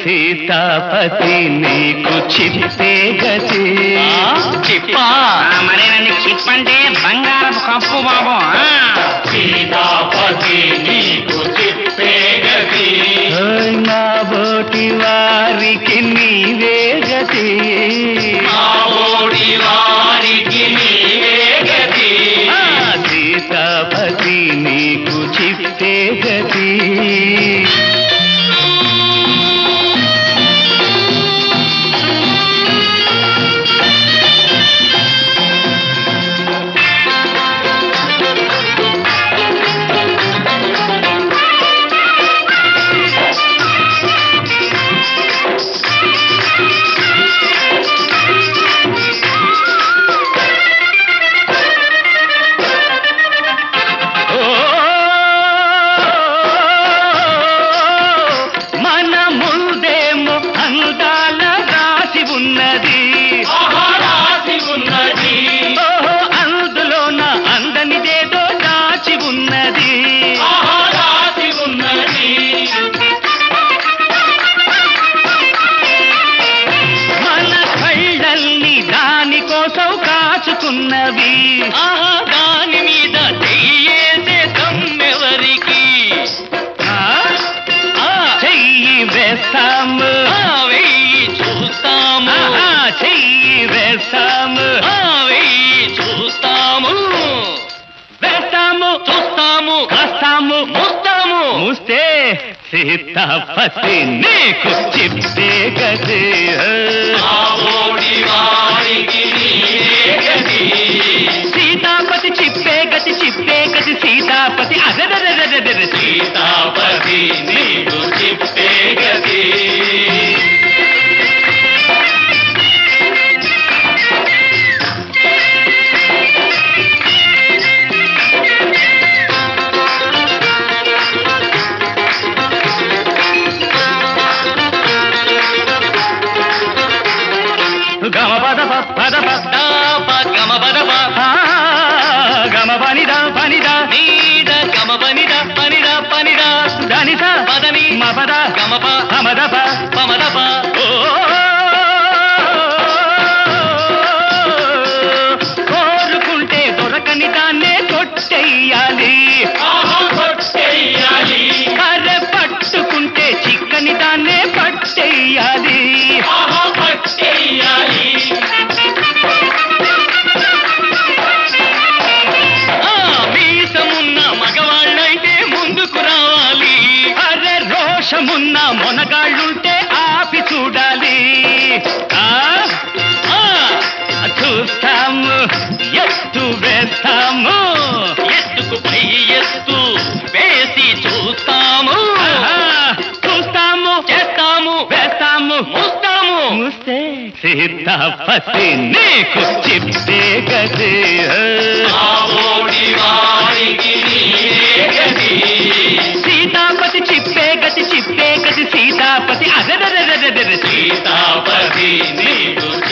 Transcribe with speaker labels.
Speaker 1: సీతాపతి నీకు చిప్పే గతి
Speaker 2: చిప్పా మరే నన్ను చిప్ అంటే బంగారపు కప్పు బాబు ఆ.
Speaker 3: సీతాపతి నీకు చెప్పే గతి
Speaker 1: ఓయ్ నా బోటి వారికి నీవే గతి
Speaker 3: మా ఓడి వారికి నీవే గతి
Speaker 1: ఆ, సీతాపతి నీకు చిప్పే గతి ఓ, మన ముందేమో అందాల రాసి ఉన్నది
Speaker 3: ఆహారాసి ఉన్నది
Speaker 1: ఓహో అందులోన అందనిదేదో దాచి ఉన్నది
Speaker 3: ఆహారాసి ఉన్నది
Speaker 1: మన కళ్ళల్ని దానికోసం కాచుకున్నవి
Speaker 2: ఆహా, దాని మీద చెయ్యేసే దమ్మెవరికి
Speaker 1: ఆ,
Speaker 2: ఆ,
Speaker 1: చెయ్యి వేస్తాము
Speaker 2: ఆ, వెయ్యి చూస్తాము
Speaker 1: ఆహా, చెయ్యి వేస్తాము
Speaker 2: ఆ, వెయ్యి చూస్తాము
Speaker 1: వేస్తాము
Speaker 2: చూస్తాము
Speaker 1: కాస్తాము
Speaker 2: ముస్తాము
Speaker 1: మూస్తే సీతాపతి నీకు చిప్పే గది
Speaker 3: మా ఓడి వారికి నీవే గతి
Speaker 1: సీతాపతి చిప్పే గతి చిప్పే గతి సీతాపతి అదరదరదరదర
Speaker 3: సీతాపతి నీకు చెప్పే గతి
Speaker 1: గమ పద ప పద ప
Speaker 2: దా, ప, గమ పద ప.
Speaker 1: ఆ, గమ పనిద పనిద
Speaker 2: నీద గమ పనిద పనిద పనిద
Speaker 1: దానిద
Speaker 2: పదని
Speaker 1: మ పద
Speaker 2: గమ ప
Speaker 1: పమద ప
Speaker 2: పమద ప
Speaker 1: ఓ కోరుకుంటే దొరకని దాన్నే కొట్టెయ్యాలి
Speaker 3: ఆహా కొట్టేయాలి
Speaker 1: కర్ర పట్టుకుంటే చిక్కని దాన్నే పట్టెయ్యాలి
Speaker 3: ఆహా పట్టేయాలి
Speaker 2: ఆ, మీసమున్న మగవాళ్ళైతే ముందుకు రావాలి
Speaker 1: అరే రోషమున్న మొనగాళ్ళుంటే ఆపి చూడాలి ఆ, ఆ, చూస్తాము ఎత్తు వేస్తాము
Speaker 2: ఎత్తుకు పై ఎత్తు వేసి చూస్తాము
Speaker 1: ఆహా, చూస్తాము
Speaker 2: చేస్తాము
Speaker 1: వేస్తాము
Speaker 2: ముస్తాము
Speaker 1: మూస్తే సీతాపతి నీకు చిప్పే గది
Speaker 3: మా ఓడి వారికి నీవే గతి
Speaker 1: సీతాపతి చిప్పే గతి చిప్పే గతి సీతాపతి అదరదరదరదర
Speaker 3: సీతాపతి నీకు